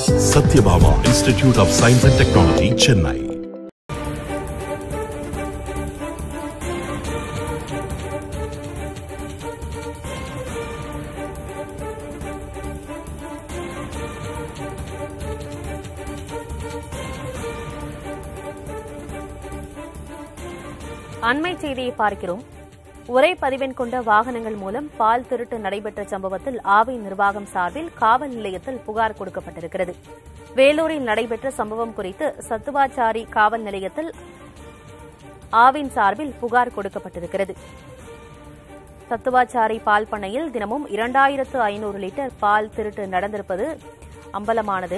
Satyabhama institute of science and technology Chennai அண்மை செய்தியை பார்க்கிறோம் ஒரே பதிவெண் கொண்ட வாகனங்கள் மூலம் பால் திருட்டு நடைபெற்ற சம்பவத்தில் ஆவை நிர்வாகம் சார்பில் காவல் நிலையத்தில் புகார் கொடுக்கப்பட்டிருக்கிறது வேலூரில் நடைபெற்ற சம்பவம் குறித்து சத்துவாச்சாரி காவல் நிலையத்தில் ஆவின் சார்பில் புகார் கொடுக்கப்பட்டிருக்கிறது சத்துவாச்சாரி பால் பண்ணையில் தினமும் இரண்டாயிரத்து ஐநூறு லிட்டர் பால் திருட்டு நடந்திருப்பது அம்பலமானது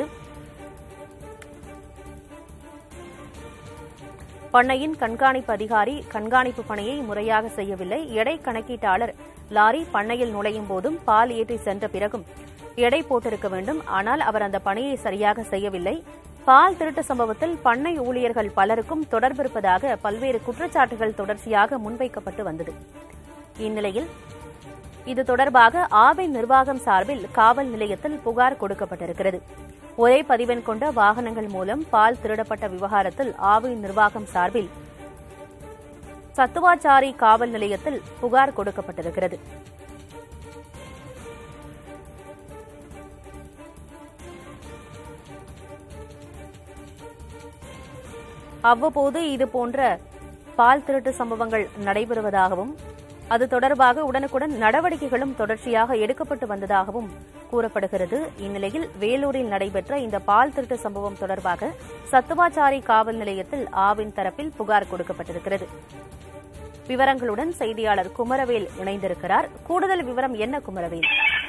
பண்ணையின் கண்காணிப்பு அதிகாரி கண்காணிப்பு பணியை முறையாக செய்யவில்லை எடை கணக்கீட்டாளர் லாரி பண்ணையில் நுழையும் போதும் பால் ஏற்றி சென்ற பிறகும் எடை போட்டிருக்க வேண்டும் ஆனால் அவர் அந்த பணியை சரியாக செய்யவில்லை பால் திருட்டு சம்பவத்தில் பண்ணை ஊழியர்கள் பலருக்கும் தொடர்பிருப்பதாக பல்வேறு குற்றச்சாட்டுகள் தொடர்ச்சியாக முன்வைக்கப்பட்டு வந்தது இந்நிலையில் இது தொடர்பாக ஆவை நிர்வாகம் சார்பில் காவல் நிலையத்தில் புகார் கொடுக்கப்பட்டிருக்கிறது ஒரே பதிவெண் கொண்ட வாகனங்கள் மூலம் பால் திருடப்பட்ட விவகாரத்தில் ஆவை நிர்வாகம் சார்பில் சத்துவாச்சாரி காவல் நிலையத்தில் புகார் கொடுக்கப்பட்டிருக்கிறது அவ்வப்போது இதுபோன்ற பால் திருட்டு சம்பவங்கள் நடைபெறுவதாகவும் அது தொடர்பாக உடனுக்குடன் நடவடிக்கைகளும் தொடர்ச்சியாக எடுக்கப்பட்டு வந்ததாகவும் கூறப்படுகிறது இந்நிலையில் வேலூரில் நடைபெற்ற இந்த பால் திருட்டு சம்பவம் தொடர்பாக சத்துவாச்சாரி காவல் நிலையத்தில் ஆவின் தரப்பில் புகார் கொடுக்கப்பட்டிருக்கிறது விவரங்களுடன் செய்தியாளர் குமரவேல் இணைந்திருக்கிறார் கூடுதல் விவரம் என்ன குமரவேல்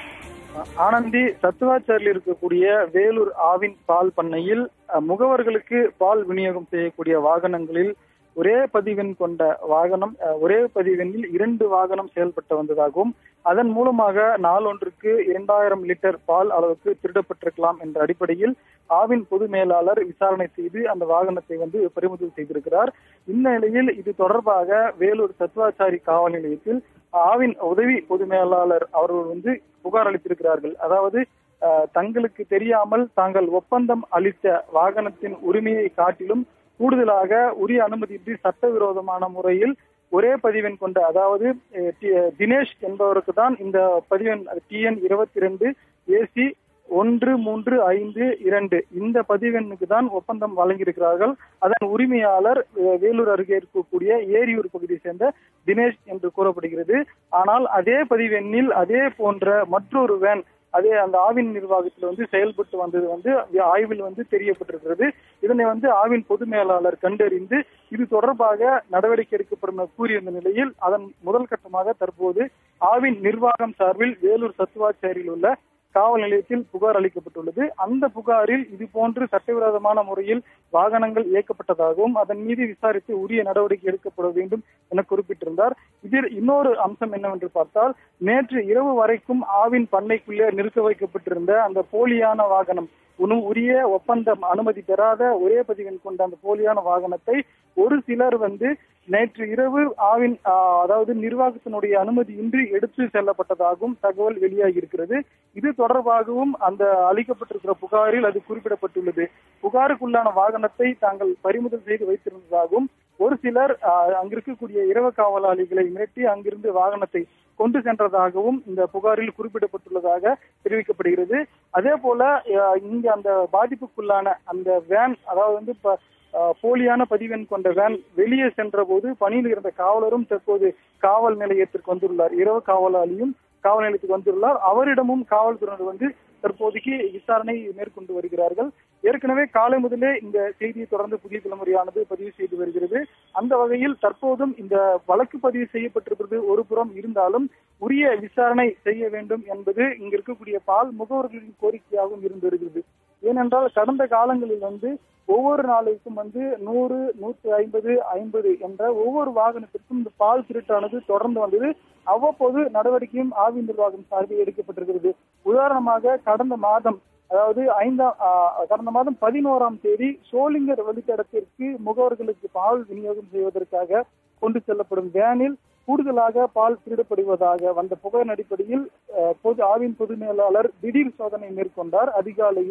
ஆனந்தி சத்துவாச்சாரில் இருக்கக்கூடிய வேலூர் ஆவின் பால் பண்ணையில் அஹ், முகவர்களுக்கு பால் விநியோகம் செய்யக்கூடிய வாகனங்களில் ஒரே பதிவெண் கொண்ட வாகனம் அஹ், ஒரே பதிவெண்ணில் இரண்டு வாகனம் செயல்பட்டு வந்ததாகவும் அதன் மூலமாக நாளொன்றுக்கு இரண்டாயிரம் லிட்டர் பால் அளவுக்கு திருடப்பட்டிருக்கலாம் என்ற அடிப்படையில் ஆவின் பொது மேலாளர் விசாரணை செய்து அந்த வாகனத்தை வந்து பறிமுதல் செய்திருக்கிறார் இந்த நிலையில் இது தொடர்பாக வேலூர் சத்துவாச்சாரி காவல் நிலையத்தில் ஆவின் உதவி பொது மேலாளர் அவர்கள் வந்து புகார் அளித்திருக்கிறார்கள் அதாவது அஹ், தங்களுக்கு தெரியாமல் தாங்கள் ஒப்பந்தம் அளித்த வாகனத்தின் உரிமையை காட்டிலும் கூடுதலாக உரிய அனுமதியின்றி சட்டவிரோதமான முறையில் ஒரே பதிவெண் கொண்ட அதாவது அஹ், டி- தினேஷ் என்பவருக்கு தான் இந்த பதிவெண் டிஎன் இருபத்தி ரெண்டு ஏசி ஒன்று மூன்று ஐந்து இரண்டு இந்த பதிவெண்ணுக்கு தான் ஒப்பந்தம் வழங்கியிருக்கிறார்கள் அதன் உரிமையாளர் அஹ், வேலூர் அருகே இருக்கக்கூடிய ஏரியூர் பகுதியை சேர்ந்த தினேஷ் என்று கூறப்படுகிறது ஆனால் அதே பதிவெண்ணில் அதே போன்ற மற்றொரு வேன் அதே அந்த ஆவின் நிர்வாகத்தில் வந்து செயல்பட்டு வந்தது வந்து ஆய்வில் வந்து தெரியப்பட்டிருக்கிறது இதனை வந்து ஆவின் பொது மேலாளர் கண்டறிந்து இது தொடர்பாக நடவடிக்கை எடுக்கப்படும் என கூறியிருந்த நிலையில் அதன் முதல் கட்டமாக தற்போது ஆவின் நிர்வாகம் சார்பில் வேலூர் சத்துவாச்சாரியில் உள்ள காவல் நிலையத்தில் புகார் அளிக்கப்பட்டுள்ளது அந்த புகாரில் இது போன்று சட்டவிரோதமான முறையில் வாகனங்கள் இயக்கப்பட்டதாகவும் அதன் மீது விசாரித்து உரிய நடவடிக்கை எடுக்கப்பட வேண்டும் என குறிப்பிட்டிருந்தார் இதில் இன்னொரு அம்சம் என்னவென்று பார்த்தால் நேற்று இரவு வரைக்கும் ஆவின் பண்ணைக்குள்ளே நிறுத்த வைக்கப்பட்டிருந்த அந்த போலியான வாகனம் உணவு உரிய ஒப்பந்தம் அனுமதி பெறாத ஒரே பதிவெண் கொண்ட அந்த போலியான வாகனத்தை ஒரு சிலர் வந்து நேற்று இரவு ஆவின் ஆஹ், அதாவது நிர்வாகத்தினுடைய அனுமதியின்றி எடுத்து செல்லப்பட்டதாகவும் தகவல் வெளியாகி இருக்கிறது இது தொடர்பாகவும் அந்த அளிக்கப்பட்டிருக்கிற புகாரில் அது குறிப்பிடப்பட்டுள்ளது புகாருக்குள்ளான வாகனத்தை தாங்கள் பறிமுதல் செய்து வைத்திருந்ததாகவும் ஒரு சிலர் ஆஹ், அங்கிருக்கக்கூடிய இரவு காவலாளிகளை மிரட்டி அங்கிருந்து வாகனத்தை கொண்டு சென்றதாகவும் இந்த புகாரில் குறிப்பிடப்பட்டுள்ளதாக தெரிவிக்கப்படுகிறது அதே போல அஹ், இங்க அந்த பாதிப்புக்குள்ளான அந்த வேன் அதாவது வந்து இப்ப அஹ், போலியான பதிவெண் கொண்ட வேன் வெளியே சென்ற போது பணியில் இருந்த காவலரும் தற்போது காவல் நிலையத்திற்கு வந்துள்ளார் இரவு காவலாளியும் காவல் நிலையத்துக்கு வந்துள்ளார் அவரிடமும் காவல்துறையினர் வந்து தற்போதைக்கு விசாரணை மேற்கொண்டு வருகிறார்கள் ஏற்கனவே காலை முதலே இந்த செய்தியை தொடர்ந்து புதிய தலைமுறையானது பதிவு செய்து வருகிறது அந்த வகையில் தற்போதும் இந்த வழக்கு பதிவு செய்யப்பட்டிருப்பது ஒரு புறம் இருந்தாலும் உரிய விசாரணை செய்ய வேண்டும் என்பது இங்க இருக்கக்கூடிய பால் முகவர்களின் கோரிக்கையாகவும் இருந்து வருகிறது ஏனென்றால் கடந்த காலங்களில் வந்து ஒவ்வொரு நாளைக்கும் வந்து நூறு நூற்றி ஐம்பது ஐம்பது என்ற ஒவ்வொரு வாகனத்திற்கும் இந்த பால் திருட்டானது தொடர்ந்து வந்தது அவ்வப்போது நடவடிக்கையும் ஆவி நிர்வாகம் சார்பில் எடுக்கப்பட்டிருக்கிறது உதாரணமாக கடந்த மாதம் அதாவது ஐந்தாம் ஆஹ், கடந்த மாதம் பதினோராம் தேதி சோளிங்கர் வழித்தடத்திற்கு முகவர்களுக்கு பால் விநியோகம் செய்வதற்காக கொண்டு செல்லப்படும் வேனில் கூடுதலாக பால் திருடப்படுவதாக வந்த புகாரின் அடிப்படையில் அஹ், பொது ஆவின் பொது மேலாளர் திடீர் சோதனை மேற்கொண்டார் அதிகாலையில்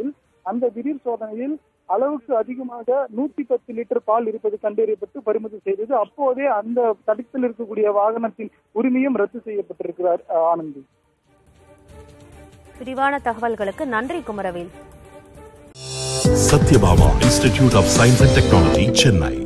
அந்த திடீர் சோதனையில் அளவுக்கு அதிகமாக நூத்தி பத்து லிட்டர் பால் இருப்பது கண்டறியப்பட்டு பறிமுதல் செய்தது அப்போதே அந்த தடத்தில் இருக்கக்கூடிய வாகனத்தின் உரிமையும் ரத்து செய்யப்பட்டிருக்கிறார் அஹ், ஆனந்தி விரிவான தகவல்களுக்கு நன்றி Kumaravel Satyabama Institute of Science and Technology, Chennai.